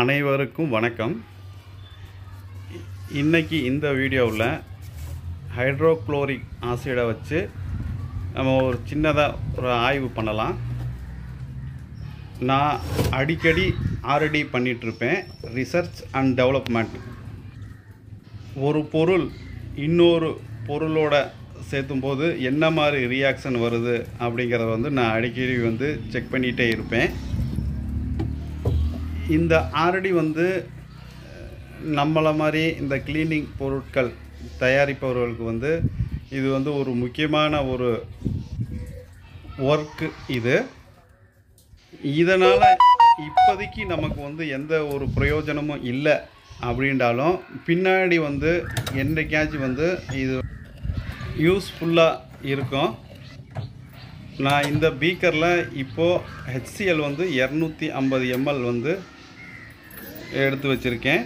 அனைவருக்கும் வணக்கம் இ- இன்னைக்கு இந்த வீடியோவில் ஹைட்ரோக்ளோரிக் ஆசிடை வச்சு நம்ம ஒரு சின்னதாக ஒரு ஆய்வு பண்ணலாம் நான் அடிக்கடி ஆர்டி பண்ணிகிட்ருப்பேன் ரிசர்ச் அண்ட் டெவலப்மெண்ட் ஒரு பொருள் இன்னொரு பொருளோட சேர்த்தும் போது என்ன மாதிரி ரியாக்ஷன் வருது அப்படிங்கிறத வந்து நான் அடிக்கடி வந்து செக் பண்ணிகிட்டே இருப்பேன் இந்த ஆர்டி வந்து அஹ், நம்மளை மாதிரி இந்த கிளீனிங் பொருட்கள் தயாரிப்பவர்களுக்கு வந்து இது வந்து ஒரு முக்கியமான ஒரு ஒர்க்கு இது இதனால் இப்போதைக்கு நமக்கு வந்து எந்த ஒரு பிரயோஜனமும் இல்லை அப்படின்றாலும் பின்னாடி வந்து என்றைக்காச்சும் வந்து இது யூஸ்ஃபுல்லாக இருக்கும் நான் இந்த பீக்கரில் இப்போது ஹெச்சிஎல் வந்து இரநூத்தி ஐம்பது எம்எல் வந்து எடுத்து வச்சுருக்கேன்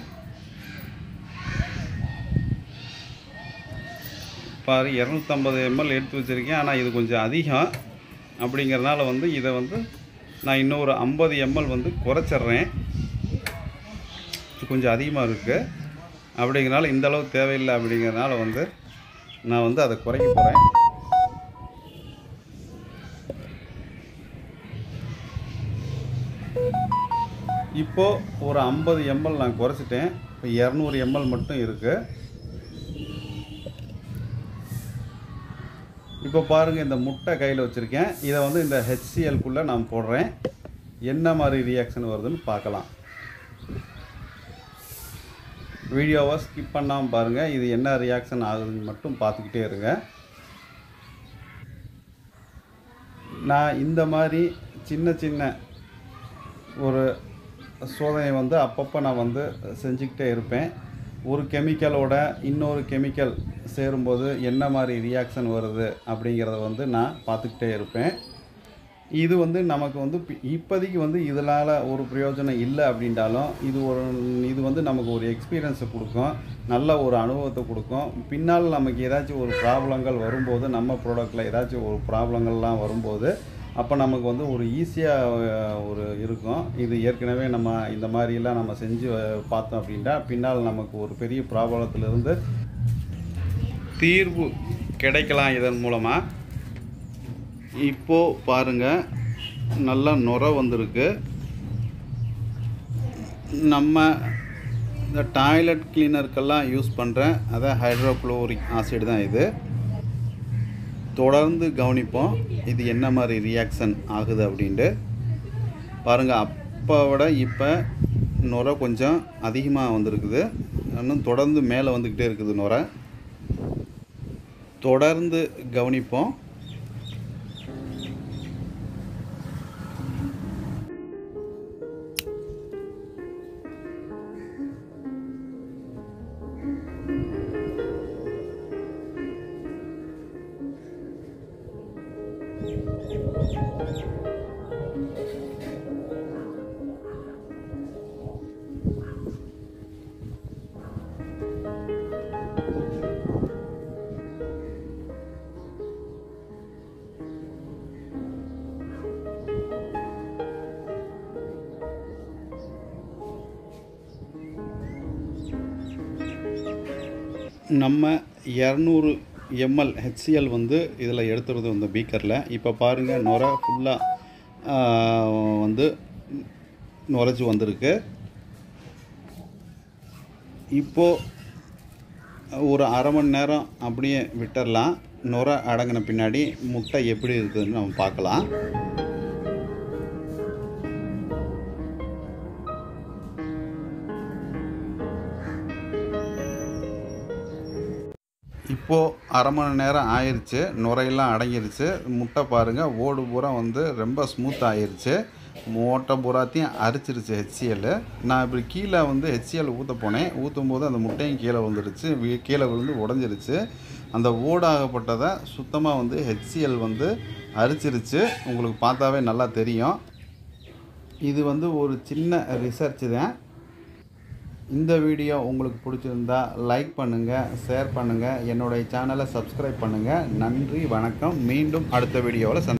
பாரு இரநூத்தம்பது எம்எல் எடுத்து வச்சுருக்கேன் ஆனால் இது கொஞ்சம் அதிகம் அப்படிங்கிறனால வந்து இதை வந்து நான் இன்னும் ஒரு ஐம்பது எம்எல் வந்து குறைச்சிட்றேன் கொஞ்சம் அதிகமாக இருக்குது அப்படிங்கிறனால இந்த அளவு தேவையில்லை அப்படிங்கிறனால வந்து நான் வந்து அதை குறைக்க போகிறேன் இப்போது ஒரு ஐம்பது எம்எல் நான் குறைச்சிட்டேன் இப்போ இரநூறு எம்எல் மட்டும் இருக்குது இப்போ பாருங்கள் இந்த முட்டை கையில் வச்சுருக்கேன் இதை வந்து இந்த ஹெச்சிஎல்குள்ளே நான் போடுறேன் என்ன மாதிரி ரியாக்ஷன் வருதுன்னு பார்க்கலாம் வீடியோவை ஸ்கிப் பண்ணாமல் பாருங்கள் இது என்ன ரியாக்ஷன் ஆகுதுன்னு மட்டும் பார்த்துக்கிட்டே இருங்க நான் இந்த மாதிரி சின்ன சின்ன ஒரு சோதனை வந்து அப்பப்போ நான் வந்து செஞ்சுக்கிட்டே இருப்பேன் ஒரு கெமிக்கலோட இன்னொரு கெமிக்கல் சேரும்போது என்ன மாதிரி ரியாக்ஷன் வருது அப்படிங்கிறத வந்து நான் பார்த்துக்கிட்டே இருப்பேன் இது வந்து நமக்கு வந்து பி- இப்போதைக்கு வந்து இதனால் ஒரு பிரயோஜனம் இல்லை அப்படின்றாலும் இது ஒரு இது வந்து நமக்கு ஒரு எக்ஸ்பீரியன்ஸை கொடுக்கும் நல்ல ஒரு அனுபவத்தை கொடுக்கும் பின்னால் நமக்கு ஏதாச்சும் ஒரு ப்ராப்ளங்கள் வரும்போது நம்ம ப்ராடக்டில் ஏதாச்சும் ஒரு ப்ராப்ளங்கள்லாம் வரும்போது அப்போ நமக்கு வந்து ஒரு ஈஸியாக ஒரு இருக்கும் இது ஏற்கனவே நம்ம இந்த மாதிரிலாம் நம்ம செஞ்சு அஹ், பார்த்தோம் அப்படின்னா பின்னால் நமக்கு ஒரு பெரிய ப்ராப்ளத்திலிருந்து தீர்வு கிடைக்கலாம் இதன் மூலமாக இப்போது பாருங்கள் நல்லா நுர வந்திருக்கு நம்ம இந்த டாய்லெட் கிளீனருக்கெல்லாம் யூஸ் பண்ணுறேன் அதான் ஹைட்ரோக்ளோரிக் ஆசிட் தான் இது தொடர்ந்து கவனிப்போம் இது என்ன மாதிரி ரியாக்ஷன் ஆகுது அப்படின்ட்டு பாருங்கள் அப்போ விட இப்போ நுர கொஞ்சம் அதிகமாக வந்திருக்குது இன்னும் தொடர்ந்து மேலே வந்துக்கிட்டே இருக்குது நுர தொடர்ந்து கவனிப்போம் நம்ம இரநூறு எம்எல் ஹெச்சிஎல் வந்து இதில் எடுத்துருது இந்த பீக்கரில் இப்போ பாருங்கள் நுர ஃபுல்லாக வந்து நுரைச்சி வந்திருக்கு இப்போது ஒரு அரை மணி நேரம் அப்படியே விட்டுறலாம் நுர அடங்கின பின்னாடி முட்டை எப்படி இருக்குதுன்னு நம்ம பார்க்கலாம் இப்போது அரை மணி நேரம் ஆயிருச்சு நுரையெல்லாம் அடங்கிருச்சு முட்டை பாருங்கள் ஓடு பூரா வந்து ரொம்ப ஸ்மூத் ஆயிருச்சு மூட்டை பூராத்தையும் அரிச்சிருச்சு ஹெச்சிஎல் நான் இப்படி கீழே வந்து ஹெச்சிஎல் ஊற்ற போனேன் ஊற்றும் போது அந்த முட்டையும் கீழே விழுந்துருச்சு வி- கீழே விழுந்து உடஞ்சிருச்சு அந்த ஓடாகப்பட்டதை சுத்தமாக வந்து ஹெச்சிஎல் வந்து அரிச்சிருச்சு உங்களுக்கு பார்த்தாவே நல்லா தெரியும் இது வந்து ஒரு சின்ன ரிசர்ச் தான் இந்த வீடியோ உங்களுக்கு பிடிச்சிருந்தா லைக் பண்ணுங்கள் ஷேர் பண்ணுங்கள் என்னுடைய சேனலை சப்ஸ்கிரைப் பண்ணுங்கள் நன்றி வணக்கம் மீண்டும் அடுத்த வீடியோவில் சந்தி